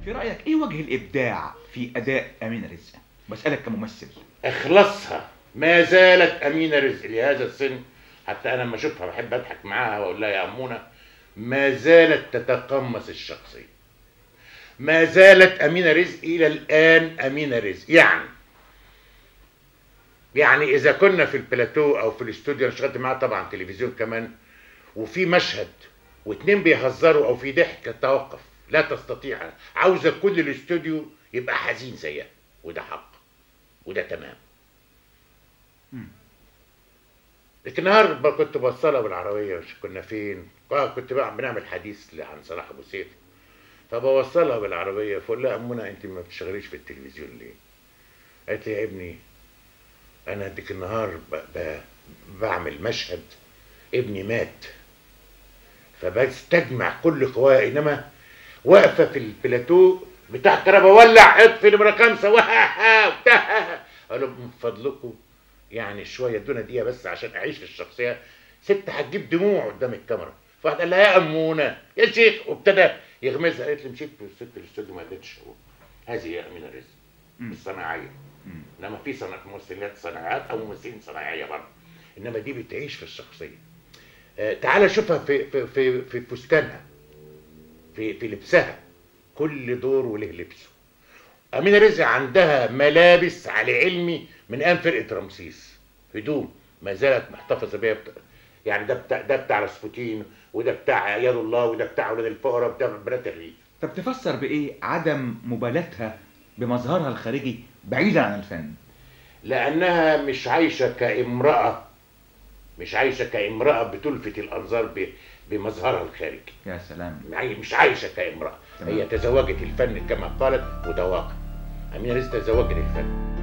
في رايك ايه وجه الابداع في اداء امين رزق بسالك كممثل اخلصها ما زالت امينه رزق لهذا السن حتى انا لما اشوفها بحب اضحك معاها واقول لها يا امونه ما زالت تتقمص الشخصيه ما زالت امينه رزق الى الان امينه رزق يعني يعني اذا كنا في البلاتو او في الاستوديو انا اشتغلت معاها طبعا تلفزيون كمان وفي مشهد واتنين بيهزروا او في ضحك توقف لا تستطيع عاوزه كل الاستوديو يبقى حزين زيها وده حق وده تمام لكن النهار ب- كنت بوصلها بالعربيه مش كنا فين اه كنت بقى بنعمل حديث ل- عن صلاح ابو سيف فبوصلها بالعربيه فقول لها امونه انت ما بتشتغليش في التلفزيون ليه؟ قالت لي يا ابني انا ديك النهار ب... ب... بعمل مشهد ابني مات فبستجمع كل قواي انما واقفه في البلاتو بتاع الكهرباء ولع اطفي نمره خمسه وها وبتاع قالوا من فضلكم يعني شويه ادونا دقيقه بس عشان اعيش في الشخصيه ست هتجيب دموع قدام الكاميرا فواحد قال لها يا امونه يا شيخ وابتدى يغمزها قالت لي مشيت في الست الاستوديو ما قدرتش أقول. هذه هي امينه رزق مم. الصناعيه مم. انما في صناعة ممثلات صناعات او ممثلين صناعيه برضه انما دي بتعيش في الشخصيه آه تعال شوفها في في في في فستانها في في لبسها كل دور وله لبسه امينه رزق عندها ملابس على علمي من ايام فرقه رمسيس هدوم ما زالت محتفظه بيها بت... يعني ده بتاع ده بتاع راسبوتين وده بتاع يد الله وده بتاع ولاد الفقراء وده بنات الريف طب تفسر بايه عدم مبالاتها بمظهرها الخارجي بعيدا عن الفن لانها مش عايشه كامراه مش عايشه كامراه بتلفت الانظار ب... بمظهرها الخارجي يا سلام معي- مش عايشه كامراه تمام. هي تزوجت الفن كما قالت وده واقع امينه رزق تزوجت الفن